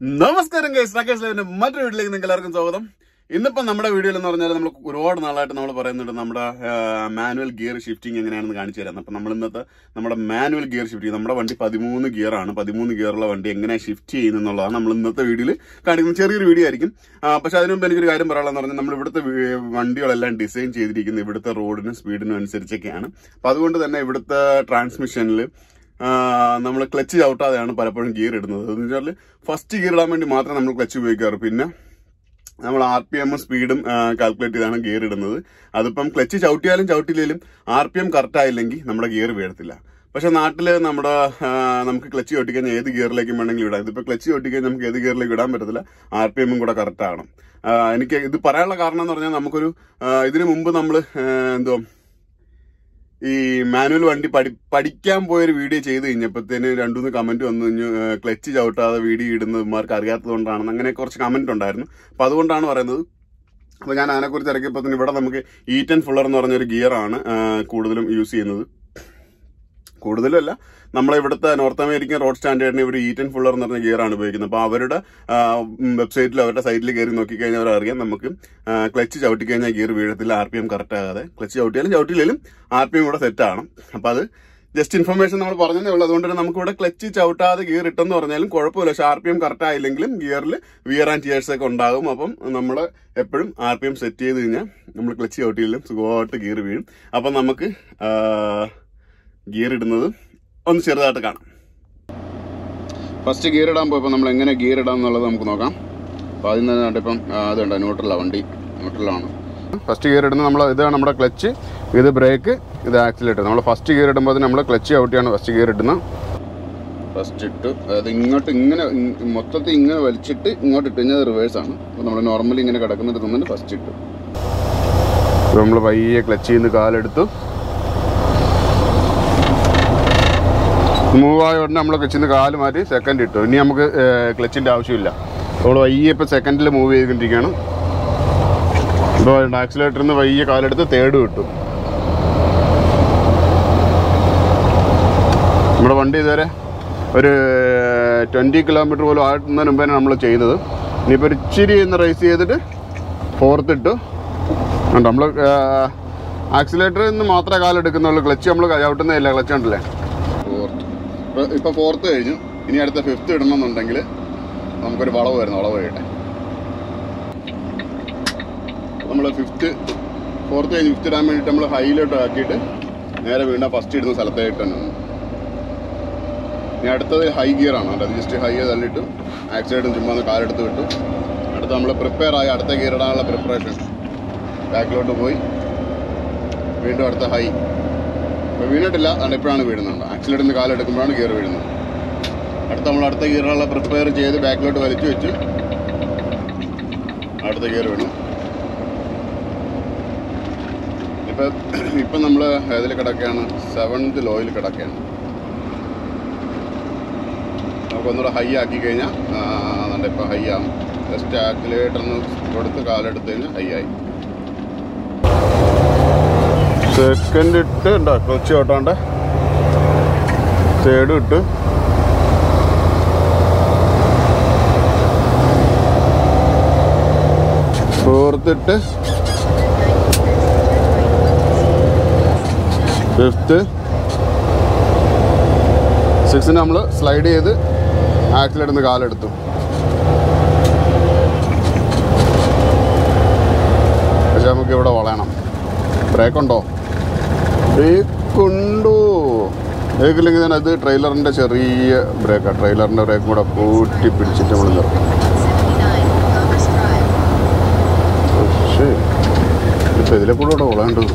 നമസ്കാരം ഗൈസ് രാകേഷ് ലൈവിന്റെ മറ്റൊരു വീട്ടിലേക്ക് നിങ്ങൾക്ക് എല്ലാവർക്കും സ്വാഗതം ഇന്നിപ്പോ നമ്മുടെ വീഡിയോയിൽ എന്ന് പറഞ്ഞാൽ നമ്മൾ ഒരുപാട് നാളായിട്ട് നമ്മൾ പറയുന്നുണ്ട് നമ്മുടെ മാനുവൽ ഗിയർ ഷിഫ്റ്റിംഗ് എങ്ങനെയാണെന്ന് കാണിച്ചു തരാം അപ്പൊ നമ്മൾ ഇന്നത്തെ നമ്മുടെ മാനുവൽ ഗിയർ ഷിഫ്റ്റിംഗ് നമ്മുടെ വണ്ടി പതിമൂന്ന് ഗിയർ ആണ് പതിമൂന്ന് ഗിയറുള്ള വണ്ടി എങ്ങനെ ഷിഫ്റ്റ് ചെയ്യുന്നുള്ളതാണ് നമ്മൾ ഇന്നത്തെ വീഡിയോയിൽ കാണിക്കുന്ന ചെറിയൊരു വീഡിയോ ആയിരിക്കും ആ, പക്ഷെ അതിനു മുമ്പ് എനിക്കൊരു കാര്യം പറയാനുള്ളതെന്ന് പറഞ്ഞാൽ നമ്മൾ ഇവിടുത്തെ വി- വണ്ടികളെല്ലാം ഡിസൈൻ ചെയ്തിരിക്കുന്നത് ഇവിടുത്തെ റോഡിനും സ്പീഡിനും അനുസരിച്ചൊക്കെയാണ് അപ്പൊ അതുകൊണ്ട് തന്നെ ഇവിടുത്തെ ട്രാൻസ്മിഷനിൽ നമ്മൾ ക്ലച്ച് ചവിട്ടാതെയാണ് പലപ്പോഴും ഗിയർ ഇടുന്നത് എന്ന് വെച്ചാൽ ഫസ്റ്റ് ഗിയർ ഇടാൻ വേണ്ടി മാത്രമേ നമ്മൾ ക്ലച്ച് ഉപയോഗിക്കാറ് പിന്നെ നമ്മൾ ആർ പി എമ്മും സ്പീഡും കാൽക്കുലേറ്റ് ചെയ്താണ് ഗിയർ ഇടുന്നത് അതിപ്പം ക്ലച്ച് ചവിട്ടിയാലും ചവിട്ടിയില്ലെങ്കിലും ആർ പി എം കറക്റ്റ് ആയില്ലെങ്കിൽ നമ്മുടെ ഗിയർ വീഴത്തില്ല പക്ഷെ നാട്ടില് നമ്മുടെ ആ, നമുക്ക് ക്ലച്ച് ചവിട്ടിക്കഴിഞ്ഞാൽ ഏത് ഗിയറിലേക്കും വേണമെങ്കിലും ഇടാം ഇതിപ്പോ ക്ലച്ച് ചവിട്ടിക്കഴിഞ്ഞാൽ നമുക്ക് ഏത് ഗിയറിലേക്ക് ഇടാൻ പറ്റത്തില്ല ആർ പി എമ്മും കൂടെ കറക്റ്റ് ആകണം ആ, എനിക്ക് ഇത് പറയാനുള്ള കാരണം എന്ന് പറഞ്ഞാൽ നമുക്കൊരു ആ, ഇതിനു മുമ്പ് നമ്മൾ എന്തോ ഈ മാനുവൽ വണ്ടി പഠി പഠിക്കാൻ പോയൊരു വീഡിയോ ചെയ്ത് കഴിഞ്ഞപ്പോഴത്തേന് രണ്ടുമൂന്ന് കമന്റ് വന്നു കഴിഞ്ഞു ക്ലച്ച് ചവിട്ടാതെ വീഡിയോ ഇടുന്നവന്മാർക്ക് അറിയാത്തത് കൊണ്ടാണെന്ന് അങ്ങനെ കുറച്ച് കമന്റ് ഉണ്ടായിരുന്നു അപ്പൊ അതുകൊണ്ടാണ് പറയുന്നത് അപ്പൊ ഞാൻ അതിനെക്കുറിച്ച് ഇറക്കിയപ്പോൾ തന്നെ ഇവിടെ നമുക്ക് ഈറ്റൻ ഫുള്ളർ എന്ന് പറഞ്ഞൊരു ഗിയർ ആണ് ആ, കൂടുതലും യൂസ് ചെയ്യുന്നത് കൂടുതലല്ല നമ്മളെ ഇവിടുത്തെ നോർത്ത് അമേരിക്കൻ റോഡ് സ്റ്റാൻഡേർഡിന് ഇവർ ഈറ്റൻ ഫുള്ളർ എന്ന് പറഞ്ഞ ഗിയർ ആണ് ഉപയോഗിക്കുന്നത് അപ്പോൾ അവരുടെ വെബ്സൈറ്റിൽ അവരുടെ സൈറ്റിൽ കയറി നോക്കിക്കഴിഞ്ഞാൽ അവർ അറിയാം നമുക്ക് ക്ലച്ച് ചവിട്ടി കഴിഞ്ഞാൽ ഗിയർ വീഴത്തില്ല ആർ പി എം കറക്റ്റ് ആകാതെ ക്ലച്ച് ചവിട്ടിയാലും ചവിട്ടിയില്ലെങ്കിലും ആർ പി എം കൂടെ സെറ്റ് ആണ് അപ്പോൾ അത് ജസ്റ്റ് ഇൻഫർമേഷൻ നമ്മൾ പറഞ്ഞതേ ഉള്ളൂ അതുകൊണ്ട് തന്നെ നമുക്ക് ഇവിടെ ക്ലച്ച് ചവിട്ടാതെ ഗിയർ ഇട്ടെന്ന് പറഞ്ഞാലും കുഴപ്പമില്ല പക്ഷെ ആർ പി എം കറക്റ്റ് ആയില്ലെങ്കിലും ഗിയറിൽ വിയർ ആൻഡ് ടിയേഴ്സ് ഒക്കെ ഉണ്ടാകും അപ്പം നമ്മൾ എപ്പോഴും ആർ പി എം സെറ്റ് ചെയ്ത് കഴിഞ്ഞാൽ നമ്മൾ ക്ലച്ച് ചവിട്ടിയില്ലെങ്കിലും സുഖമായിട്ട് ഗിയർ വീഴും അപ്പം നമുക്ക് ഗിയർ ഇടുന്നത് ഒന്ന് ചെറുതായിട്ട് കാണാം ഫസ്റ്റ് ഗിയർ ഇടാൻ പോയപ്പോൾ നമ്മൾ എങ്ങനെ ഗിയർ ഇടാം എന്നുള്ളത് നമുക്ക് നോക്കാം അപ്പോൾ ആദ്യം തന്നെ കണ്ടോ ഇപ്പം ആ, അതുണ്ട് ന്യൂട്രലാണ് വണ്ടി ന്യൂട്രലാണ് ഫസ്റ്റ് ഗിയർ ഇടുന്നത് നമ്മൾ ഇതാണ് നമ്മുടെ ക്ലച്ച് ഇത് ബ്രേക്ക് ഇത് ആക്സിലേറ്റർ നമ്മൾ ഫസ്റ്റ് ഗിയർ ഇടുമ്പോൾ നമ്മൾ ക്ലച്ച് ചവിട്ടിയാണ് ഫസ്റ്റ് ഗിയർ ഇടുന്നത് ഫസ്റ്റ് ഇട്ട് അതായത് ഇങ്ങോട്ട് ഇങ്ങനെ ഇ- മൊത്തത്തിൽ ഇങ്ങനെ വലിച്ചിട്ട് ഇങ്ങോട്ട് ഇട്ട് കഴിഞ്ഞാൽ റിവേഴ്സ് ആണ് അപ്പോൾ നമ്മൾ നോർമലി ഇങ്ങനെ കിടക്കുന്നിട്ട് തന്നെ ഫസ്റ്റ് ഇട്ടു നമ്മൾ പയ്യെ ക്ലച്ച് നിന്ന് കാലെടുത്തു മൂവ് ആയ ഉടനെ നമ്മൾ ക്ലച്ചിൽ നിന്ന് കാല് മാറ്റി സെക്കൻഡ് ഇട്ടു ഇനി നമുക്ക് ക്ലച്ചിൻ്റെ ആവശ്യമില്ല നമ്മൾ വയ്യെ ഇപ്പോൾ സെക്കൻഡിൽ മൂവ് ചെയ്തുകൊണ്ടിരിക്കുകയാണ് ഇപ്പോൾ ആക്സിലേറ്ററിൽ നിന്ന് വയ്യെ കാലെടുത്ത് തേർഡ് കിട്ടും നമ്മുടെ വണ്ടി ഇതുവരെ ഒരു ട്വൻറ്റി കിലോമീറ്റർ പോലും ആകുന്നതിന് മുമ്പേ നമ്മൾ ചെയ്തത് ഇനിയിപ്പോൾ ഒരു ഇച്ചിരി ഒന്ന് റേസ് ചെയ്തിട്ട് ഫോർത്ത് ഇട്ടു നമ്മൾ ആക്സിലേറ്ററിൽ നിന്ന് മാത്രമേ കാലെടുക്കുന്നുള്ളൂ ക്ലച്ച് നമ്മൾ ചവിട്ടുന്നതില്ല ക്ലച്ച് ഉണ്ടല്ലേ ഫോർത്ത് ഇപ്പോൾ ഇപ്പോൾ ഫോർത്ത് കഴിഞ്ഞു ഇനി അടുത്ത ഫിഫ്ത്ത് ഇടണമെന്നുണ്ടെങ്കിൽ നമുക്കൊരു വളവ് വരുന്നു വളവ് കഴിയട്ടെ നമ്മൾ ഫിഫ്ത്ത് ഫോർത്ത് കഴിഞ്ഞ് ഫിഫ്ത്ത് ഇടാൻ വേണ്ടിയിട്ട് നമ്മൾ ഹൈയിലോട്ട് ആക്കിയിട്ട് നേരെ വീണ്ടും ഫസ്റ്റ് ഇടുന്ന സ്ഥലത്തായിട്ട് തന്നെ നിന്നു. ഇനി അടുത്തത് ഹൈ ഗിയർ ആണ് അത് ജസ്റ്റ് ഹൈ തള്ളിയിട്ട് ആക്സിഡൻറ്റും ചുമ്മാ ഒന്ന് കാലെടുത്ത് വിട്ടു അടുത്ത നമ്മൾ പ്രിപ്പയർ ആയി അടുത്ത ഗിയർ ഇടാനുള്ള പ്രിപ്പറേഷൻ ബാക്കിലോട്ട് പോയി വീണ്ടും അടുത്ത ഹൈ ഇപ്പോൾ വീണിട്ടില്ല അതുകൊണ്ട് ഇപ്പോഴാണ് വീഴുന്നത് ആക്സിലേറ്റിൽ നിന്ന് കാലെടുക്കുമ്പോഴാണ് ഗിയർ വീഴുന്നത് അടുത്ത നമ്മൾ അടുത്ത ഗിയറുള്ള പ്രിപ്പയർ ചെയ്ത് ബാക്കിലോട്ട് വലിച്ചു വെച്ച് അടുത്ത ഗിയർ വീണു ഇപ്പം ഇപ്പം നമ്മൾ ഏതിൽ കിടക്കുകയാണ് സെവൻത് ലോയിൽ കിടക്കുകയാണ് നമുക്കൊന്നുകൂടെ ഹൈ ആക്കി കഴിഞ്ഞാൽ അതുകൊണ്ട് ഇപ്പോൾ ഹൈ ആവും ജസ്റ്റ് ആക്സിലേറ്ററിന് കൊടുത്ത് കാലെടുത്ത് കഴിഞ്ഞാൽ ഹൈ ആയി സെക്കൻഡ് ഇട്ട് ഉണ്ടോ ക്ലച്ച് ഓട്ടാണ്ട് തേർഡ് ഇട്ട് ഫോർത്ത് ഇട്ട് ഫിഫ്ത്ത് സിക്സിന് നമ്മൾ സ്ലൈഡ് ചെയ്ത് ആക്സിലേറ്റ് നിന്ന് കാലെടുത്തു പക്ഷെ നമുക്ക് ഇവിടെ വളയണം ബ്രേക്ക് ഉണ്ടോ ബ്രേക്ക് ഉണ്ടോ ബ്രേക്ക് ഇല്ലെങ്കിൽ തന്നെ അത് ട്രെയിലറിൻ്റെ ചെറിയ ബ്രേക്കാണ് ട്രെയിലറിൻ്റെ ബ്രേക്കും കൂടെ കൂട്ടി പിടിച്ചിട്ട് നമ്മൾ നിർത്തും 79 Commerce Drive. പക്ഷേ ഇപ്പം ഇതിലെ കൂടെ ഇവിടെ വളയേണ്ടത്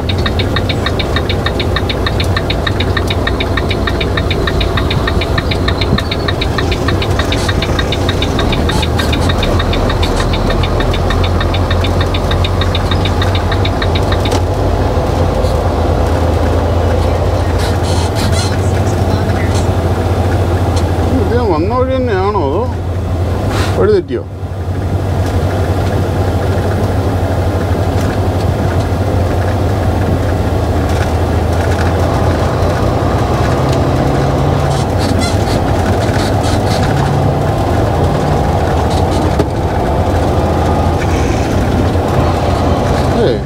ഇത് ഞാൻ വന്ന വഴി തന്നെയാണോ അതോ വഴി തെറ്റിയോ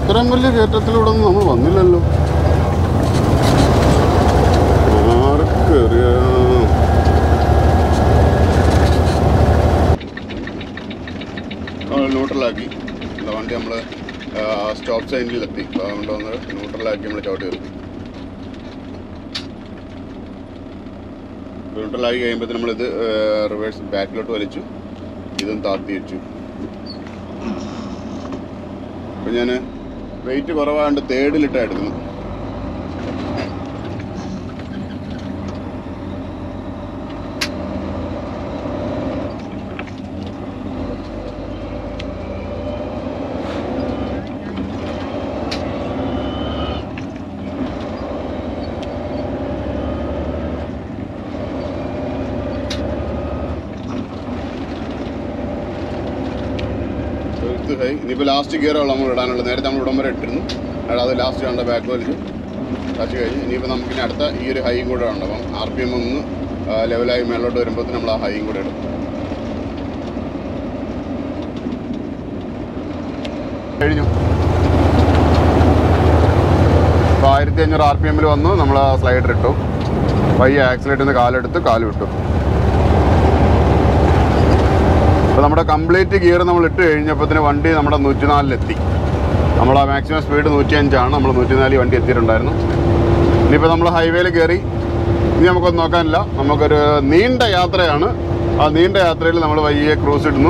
ഇത്രയും വലിയ കയറ്റത്തിലൂടെ ഒന്നും നമ്മൾ വന്നില്ലല്ലോ ആർക്കറിയാം നമ്മൾ ന്യൂട്രലാക്കി എന്താ വണ്ടി നമ്മൾ സ്റ്റോപ്പ് സൈനിലെത്തി അപ്പോൾ അതുകൊണ്ട് വന്ന് ന്യൂട്രലാക്കി നമ്മൾ ചവിട്ടി നിർത്തി ന്യൂട്രലാക്കി കഴിയുമ്പോൾ നമ്മളിത് റിവേഴ്സ് ബാക്കിലോട്ട് വലിച്ചു ഇതും താത്തി വെച്ചു അപ്പം ഞാൻ വെയിറ്റ് കുറവാണ്ട് തേർഡിലിട്ടാണ് എടുക്കുന്നത് എഴുത്ത് ഹൈ ഇനിയിപ്പോൾ ലാസ്റ്റ് ഗിയറുള്ള നമ്മൾ ഇടാനുള്ളത് നേരത്തെ നമ്മൾ ഇടം വരെ ഇട്ടിരുന്നു എടാ അത് ലാസ്റ്റ് കണ്ട ബാക്ക് വലിച്ചു ടച്ച് കഴിഞ്ഞ് ഇനിയിപ്പോൾ നമുക്കിനി അടുത്ത ഈ ഒരു ഹൈയും കൂടെ ഉണ്ട് അപ്പം ആർ പി എം ഒന്ന് ആ, ലെവലായി മേലോട്ട് വരുമ്പോൾ നമ്മൾ ആ ഹൈയും കൂടെ ഇടും കഴിഞ്ഞു ഇപ്പോൾ ആയിരത്തി അഞ്ഞൂറ് ആർ പി എമ്മിൽ വന്നു നമ്മൾ ആ സ്ലൈഡർ ഇട്ടു പയ്യെ ആക്സിലേറ്റിൽ നിന്ന് കാലെടുത്ത് കാല് വിട്ടു അപ്പോൾ നമ്മുടെ കംപ്ലീറ്റ് ഗിയർ നമ്മൾ ഇട്ട് കഴിഞ്ഞപ്പോഴത്തേന് വണ്ടി നമ്മുടെ നൂറ്റിനാലിലെത്തി നമ്മൾ ആ മാക്സിമം സ്പീഡ് നൂറ്റി അഞ്ചാണ് നമ്മൾ നൂറ്റിനാല് വണ്ടി എത്തിയിട്ടുണ്ടായിരുന്നു ഇനിയിപ്പോൾ നമ്മൾ ഹൈവേയിൽ കയറി ഇനി നമുക്കൊന്നും നോക്കാനില്ല നമുക്കൊരു നീണ്ട യാത്രയാണ് ആ നീണ്ട യാത്രയിൽ നമ്മൾ വയ്യെ ക്രൂസ് ഇടുന്നു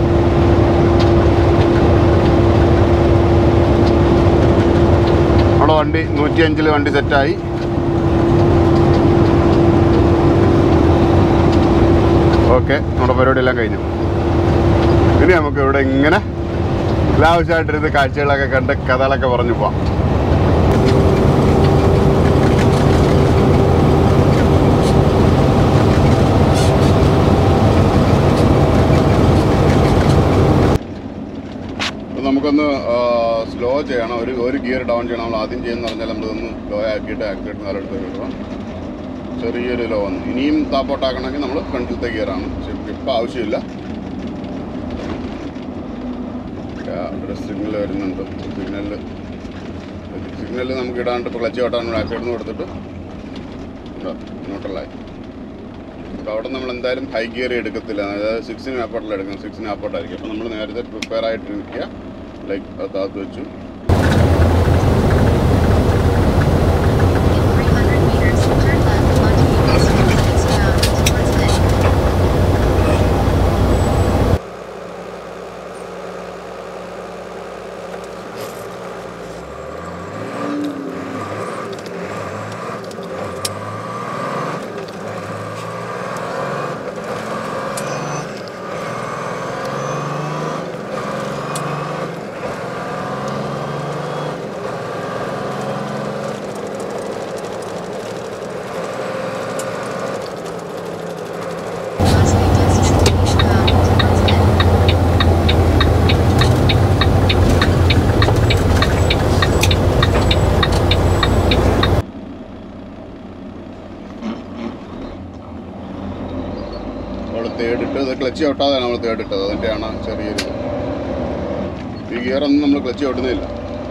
നമ്മുടെ വണ്ടി നൂറ്റി അഞ്ചിൽ വണ്ടി സെറ്റായി ഓക്കെ നമ്മുടെ പരിപാടി എല്ലാം കഴിഞ്ഞു ഇനി നമുക്ക് ഇവിടെ ഇങ്ങനെ ലാവശ്യമായിട്ടിരുന്ന് കാഴ്ചകളൊക്കെ കണ്ട് കഥകളൊക്കെ പറഞ്ഞു പോവാം ഇപ്പൊ നമുക്കൊന്ന് സ്ലോ ചെയ്യണം ഒരു ഒരു ഗിയർ ഡൗൺ ചെയ്യണം നമ്മൾ ആദ്യം ചെയ്യുന്ന പറഞ്ഞാൽ നമ്മളിതൊന്ന് ലോ ആക്കിയിട്ട് ആക്സിലേറ്റ് നാലെടുത്ത് വിടുക ചെറിയൊരു ലോ വന്നു ഇനിയും താപ്പോട്ടാക്കണമെങ്കിൽ നമ്മൾ ഫ്രണ്ടിലത്തെ ഗിയറാണ് പക്ഷെ ഇപ്പം ആവശ്യമില്ല ആ, ഒരു സിഗ്നൽ വരുന്നുണ്ട് സിഗ്നലിൽ സിഗ്നലിൽ നമുക്ക് ഇടാണ്ട് ഇപ്പോൾ ക്ലച്ച് ഓട്ടാൻ ആക്സിലേറ്റ് കൊടുത്തിട്ട് ന്യൂട്രലായി അപ്പോൾ അവിടെ നമ്മൾ എന്തായാലും ഹൈ ഗിയർ എടുക്കത്തില്ല അതായത് സിക്സിന് ആപ്പോട്ടിൽ എടുക്കണം സിക്സിന് ആപ്പോട്ടായിരിക്കും അപ്പോൾ നമ്മൾ നേരത്തെ പ്രിപ്പയർ ആയിട്ടിരിക്കുക ലൈക്ക് അത് താത്ത് വെച്ചു In 300 meters, turn left onto US Route eastbound towards Edge. Las Vegas Route eastbound towards Edge. നമ്മൾ തേടിട്ട് അത് ക്ലച്ച് ഔട്ടാതെ നമ്മൾ തേടിട്ടത് അതിൻ്റെയാണ് ചെറിയൊരു ഈ ഗിയറൊന്നും നമ്മൾ ക്ലച്ച് ഔട്ടുന്നില്ല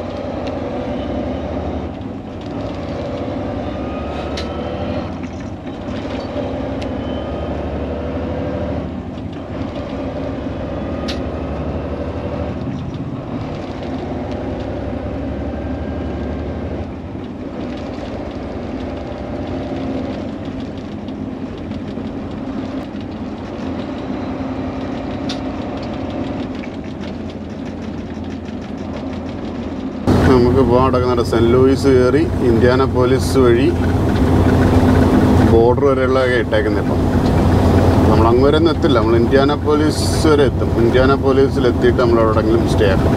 നമുക്ക് പോകാൻ നടക്കുന്നുണ്ട് സെൻറ്റ് ലൂയിസ് കയറി ഇന്ത്യാന പോലീസ് വഴി ബോർഡർ വരെയുള്ള ഇട്ടേക്കുന്നത് ഇപ്പം നമ്മൾ അങ്ങ് വരെ ഒന്നും എത്തില്ല നമ്മൾ ഇന്ത്യാന പോലീസ് വരെ എത്തും ഇന്ത്യാന പോലീസിൽ എത്തിയിട്ട് നമ്മൾ എവിടെയെങ്കിലും സ്റ്റേ ആക്കും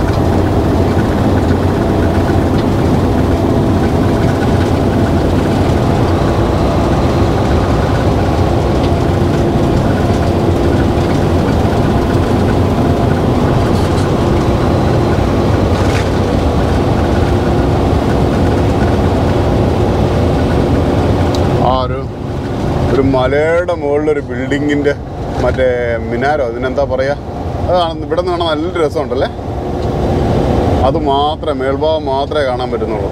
ആ ഒരു ഒരു മലയുടെ മുകളിലൊരു ബിൽഡിങ്ങിൻ്റെ മറ്റേ മിനാരോ അതിനെന്താ പറയുക അതാണ് ഇവിടെ നിന്ന് കാണാൻ നല്ലൊരു രസമുണ്ടല്ലേ അത് മാത്രമേ മേൽഭാഗം മാത്രമേ കാണാൻ പറ്റുന്നുള്ളൂ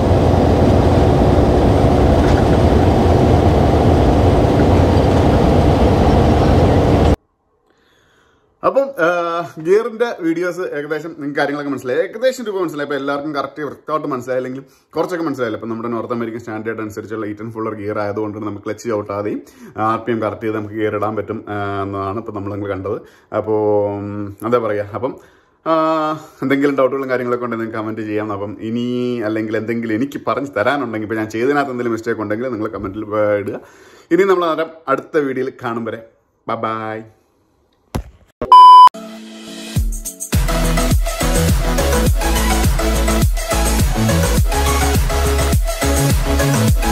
അപ്പം ഗിയറിന്റെ വീഡിയോസ് ഏകദേശം നിങ്ങൾക്ക് കാര്യങ്ങളൊക്കെ മനസ്സിലായി ഏകദേശം രൂപ മനസ്സിലായി അപ്പോൾ എല്ലാവർക്കും കറക്റ്റ് വൃത്തമായിട്ട് മനസ്സിലായില്ലെങ്കിൽ കുറച്ചൊക്കെ മനസ്സിലായില്ല അപ്പം നമ്മുടെ നോർത്ത് അമേരിക്കൻ സ്റ്റാൻഡേർഡ് അനുസരിച്ചുള്ള ഈറ്റൻ ഫുള്ളർ ഗിയർ ആയതുകൊണ്ട് നമുക്ക് ക്ലച്ച് ചവിട്ടാതെയും ആർ പി എം കറക്റ്റ് ചെയ്ത് നമുക്ക് ഗിയർ ഇടാൻ പറ്റും ആ, എന്നതാണ് ഇപ്പം നമ്മൾ കണ്ടത് അപ്പോൾ എന്താ പറയുക അപ്പം ആ, എന്തെങ്കിലും ഡൗട്ടുകളും കാര്യങ്ങളൊക്കെ ഉണ്ടെങ്കിൽ നിങ്ങൾക്ക് കമൻറ്റ് ചെയ്യാം അപ്പം ഇനി അല്ലെങ്കിൽ എന്തെങ്കിലും എനിക്ക് പറഞ്ഞു തരാനുണ്ടെങ്കിൽ ഇപ്പോൾ ഞാൻ ചെയ്തതിനകത്ത് എന്തെങ്കിലും മിസ്റ്റേക്ക് ഉണ്ടെങ്കിൽ നിങ്ങൾ കമൻറ്റിൽ ഇടുക ഇനി നമ്മൾ നേരം അടുത്ത വീഡിയോയിൽ കാണും വരെ ബൈ Thank